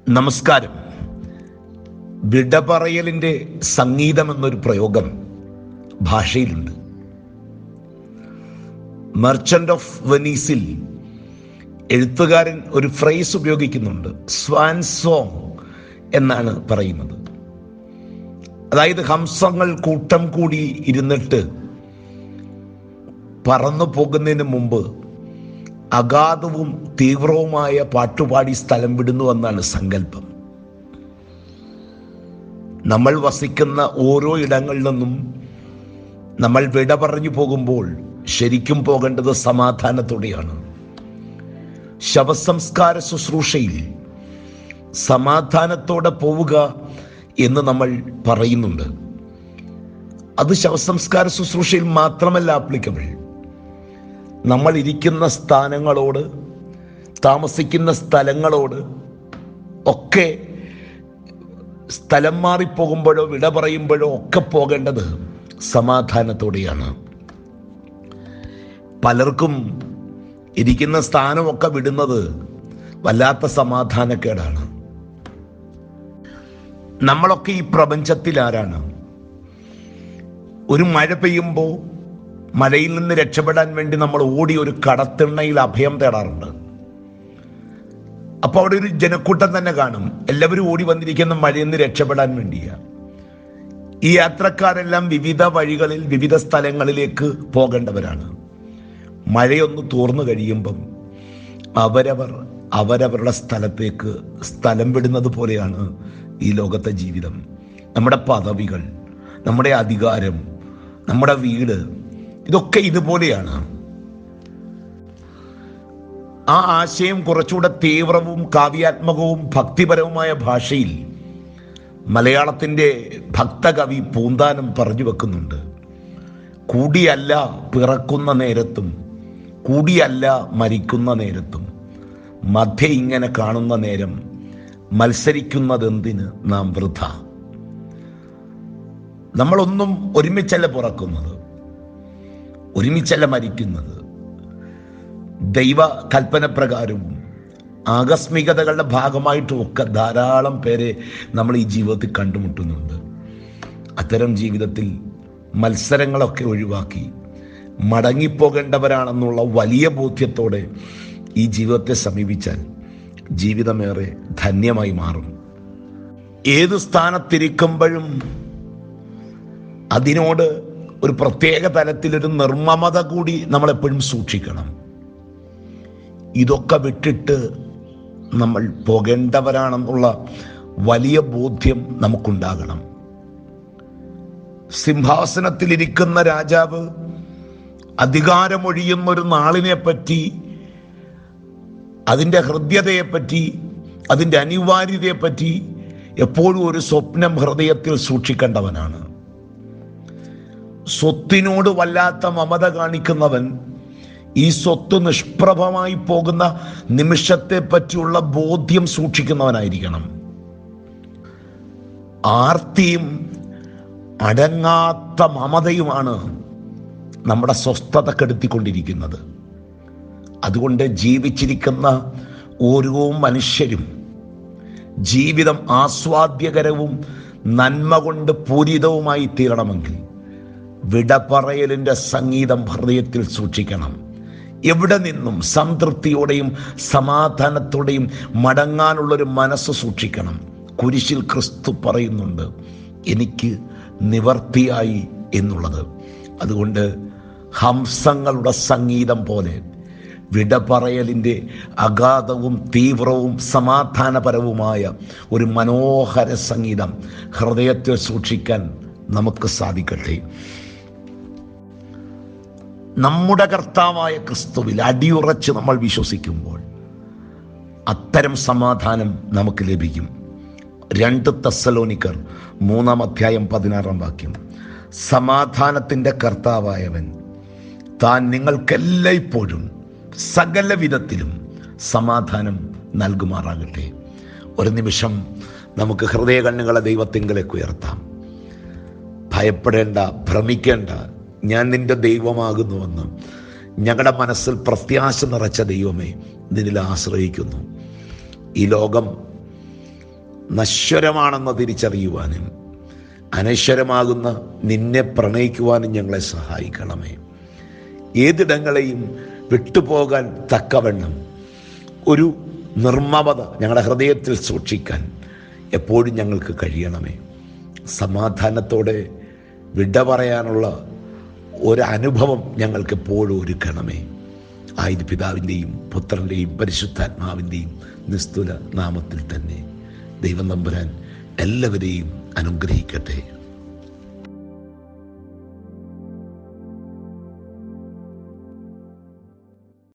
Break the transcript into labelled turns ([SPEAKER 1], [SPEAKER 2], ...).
[SPEAKER 1] നമസ്കാരം വിട പറയലിൻ്റെ സംഗീതം എന്നൊരു പ്രയോഗം ഭാഷയിലുണ്ട് മെർച്ചൻ്റ് ഓഫ് വെനീസിൽ എഴുത്തുകാരൻ ഒരു ഫ്രേസ് ഉപയോഗിക്കുന്നുണ്ട് സ്വാൻ സോങ് എന്നാണ് പറയുന്നത് അതായത് ഹംസങ്ങൾ കൂട്ടം കൂടി ഇരുന്നിട്ട് പറന്നു പോകുന്നതിന് മുമ്പ് അഗാധവും തീവ്രവുമായ പാട്ടുപാടി സ്ഥലം വിടുന്നു എന്നാണ് സങ്കല്പം നമ്മൾ വസിക്കുന്ന ഓരോ ഇടങ്ങളിൽ നിന്നും നമ്മൾ വിട പറഞ്ഞു പോകുമ്പോൾ ശരിക്കും പോകേണ്ടത് സമാധാനത്തോടെയാണ് ശവസംസ്കാര ശുശ്രൂഷയിൽ സമാധാനത്തോടെ പോവുക എന്ന് നമ്മൾ പറയുന്നുണ്ട് അത് ശവസംസ്കാര ശുശ്രൂഷയിൽ മാത്രമല്ല ആപ്ലിക്കബിൾ നമ്മൾ ഇരിക്കുന്ന സ്ഥാനങ്ങളോട് താമസിക്കുന്ന സ്ഥലങ്ങളോട് ഒക്കെ സ്ഥലം മാറിപ്പോകുമ്പോഴോ വിട പറയുമ്പോഴോ ഒക്കെ പോകേണ്ടത് സമാധാനത്തോടെയാണ് പലർക്കും ഇരിക്കുന്ന സ്ഥാനമൊക്കെ വിടുന്നത് വല്ലാത്ത സമാധാനക്കേടാണ് നമ്മളൊക്കെ ഈ പ്രപഞ്ചത്തിൽ ആരാണ് ഒരു മഴ പെയ്യുമ്പോൾ മഴയിൽ നിന്ന് രക്ഷപ്പെടാൻ വേണ്ടി നമ്മൾ ഓടി ഒരു കടത്തിണ്ണയിൽ അഭയം തേടാറുണ്ട് അപ്പോൾ അവിടെ ഒരു ജനക്കൂട്ടം തന്നെ കാണും എല്ലാവരും ഓടി വന്നിരിക്കുന്ന മഴയിൽ നിന്ന് രക്ഷപ്പെടാൻ വേണ്ടിയാ ഈ യാത്രക്കാരെല്ലാം വിവിധ വഴികളിൽ വിവിധ സ്ഥലങ്ങളിലേക്ക് പോകേണ്ടവരാണ് മഴയൊന്ന് തോർന്നു കഴിയുമ്പം അവരവർ അവരവരുടെ സ്ഥലത്തേക്ക് സ്ഥലം വിടുന്നത് പോലെയാണ് ഈ ലോകത്തെ ജീവിതം നമ്മുടെ പദവികൾ നമ്മുടെ അധികാരം നമ്മുടെ വീട് ഇതൊക്കെ ഇതുപോലെയാണ് ആ ആശയം കുറച്ചുകൂടെ തീവ്രവും കാവ്യാത്മകവും ഭക്തിപരവുമായ ഭാഷയിൽ മലയാളത്തിൻ്റെ ഭക്തകവി പൂന്താനം പറഞ്ഞു വെക്കുന്നുണ്ട് കൂടിയല്ല പിറക്കുന്ന നേരത്തും കൂടിയല്ല മരിക്കുന്ന നേരത്തും മധ്യ ഇങ്ങനെ കാണുന്ന നേരം മത്സരിക്കുന്നതെന്തിന് നാം വൃഥ നമ്മളൊന്നും ഒരുമിച്ചല്ല പിറക്കുന്നത് ഒരുമിച്ചല്ല മരിക്കുന്നത് ദൈവ കൽപ്പന പ്രകാരവും ആകസ്മികതകളുടെ ഭാഗമായിട്ടും ഒക്കെ ധാരാളം പേരെ നമ്മൾ ഈ ജീവിതത്തിൽ കണ്ടുമുട്ടുന്നുണ്ട് അത്തരം ജീവിതത്തിൽ മത്സരങ്ങളൊക്കെ ഒഴിവാക്കി മടങ്ങിപ്പോകേണ്ടവരാണെന്നുള്ള വലിയ ബോധ്യത്തോടെ ഈ ജീവിതത്തെ സമീപിച്ചാൽ ജീവിതമേറെ ധന്യമായി മാറും ഏത് സ്ഥാനത്തിരിക്കുമ്പോഴും അതിനോട് ഒരു പ്രത്യേക തലത്തിലൊരു നിർമ്മമത കൂടി നമ്മളെപ്പോഴും സൂക്ഷിക്കണം ഇതൊക്കെ വിട്ടിട്ട് നമ്മൾ പോകേണ്ടവരാണെന്നുള്ള വലിയ ബോധ്യം നമുക്കുണ്ടാകണം സിംഹാസനത്തിലിരിക്കുന്ന രാജാവ് അധികാരമൊഴിയുന്ന ഒരു നാളിനെ പറ്റി അതിൻ്റെ ഹൃദ്യതയെപ്പറ്റി അതിൻ്റെ അനിവാര്യതയെപ്പറ്റി എപ്പോഴും ഒരു സ്വപ്നം ഹൃദയത്തിൽ സൂക്ഷിക്കേണ്ടവനാണ് സ്വത്തിനോട് വല്ലാത്ത മമത കാണിക്കുന്നവൻ ഈ സ്വത്ത് നിഷ്പ്രഭമായി പോകുന്ന നിമിഷത്തെ പറ്റിയുള്ള ബോധ്യം സൂക്ഷിക്കുന്നവനായിരിക്കണം ആർത്തിയും അടങ്ങാത്ത മമതയുമാണ് നമ്മുടെ സ്വസ്ഥത കെടുത്തിക്കൊണ്ടിരിക്കുന്നത് അതുകൊണ്ട് ജീവിച്ചിരിക്കുന്ന ഓരോ മനുഷ്യരും ജീവിതം ആസ്വാദ്യകരവും നന്മ കൊണ്ട് പൂരിതവുമായി തീരണമെങ്കിൽ വിട പറയലിൻ്റെ സംഗീതം ഹൃദയത്തിൽ സൂക്ഷിക്കണം എവിടെ നിന്നും സംതൃപ്തിയോടെയും സമാധാനത്തോടെയും മടങ്ങാനുള്ളൊരു മനസ്സ് സൂക്ഷിക്കണം കുരിശിൽ ക്രിസ്തു പറയുന്നുണ്ട് എനിക്ക് നിവർത്തിയായി എന്നുള്ളത് അതുകൊണ്ട് ഹംസങ്ങളുടെ സംഗീതം പോലെ വിട പറയലിൻ്റെ അഗാധവും തീവ്രവും സമാധാനപരവുമായ ഒരു മനോഹര സംഗീതം ഹൃദയത്തിൽ സൂക്ഷിക്കാൻ നമുക്ക് സാധിക്കട്ടെ നമ്മുടെ കർത്താവായ ക്രിസ്തുവിൽ അടിയുറച്ച് നമ്മൾ വിശ്വസിക്കുമ്പോൾ അത്തരം സമാധാനം നമുക്ക് ലഭിക്കും രണ്ട് തസ്സലോനിക്കർ മൂന്നാം അധ്യായം പതിനാറാം വാക്യം സമാധാനത്തിൻ്റെ കർത്താവായവൻ താൻ നിങ്ങൾക്കെല്ലായ്പ്പോഴും സകല വിധത്തിലും സമാധാനം നൽകുമാറാകട്ടെ ഒരു നിമിഷം നമുക്ക് ഹൃദയ കണ്ണുകളെ ദൈവത്തിങ്കിലേക്ക് ഉയർത്താം ഭയപ്പെടേണ്ട ഭ്രമിക്കേണ്ട ഞാൻ നിന്റെ ദൈവമാകുന്നുവെന്ന് ഞങ്ങളുടെ മനസ്സിൽ പ്രത്യാശ നിറച്ച ദൈവമേ നിന്നിൽ ആശ്രയിക്കുന്നു ഈ ലോകം നശ്വരമാണെന്ന് തിരിച്ചറിയുവാനും അനശ്വരമാകുന്ന നിന്നെ പ്രണയിക്കുവാനും ഞങ്ങളെ സഹായിക്കണമേ ഏതിടങ്ങളെയും വിട്ടുപോകാൻ തക്കവണ്ണം ഒരു നിർമ്മമത ഞങ്ങളുടെ ഹൃദയത്തിൽ സൂക്ഷിക്കാൻ എപ്പോഴും ഞങ്ങൾക്ക് കഴിയണമേ സമാധാനത്തോടെ വിട പറയാനുള്ള ഒരനുഭവം ഞങ്ങൾക്ക് എപ്പോഴും ഒരുക്കണമേ ആയത് പിതാവിൻ്റെയും പുത്രൻ്റെയും പരിശുദ്ധാത്മാവിൻ്റെയും നിസ്തുല നാമത്തിൽ തന്നെ ദൈവം നമ്പുരാൻ എല്ലാവരെയും അനുഗ്രഹിക്കട്ടെ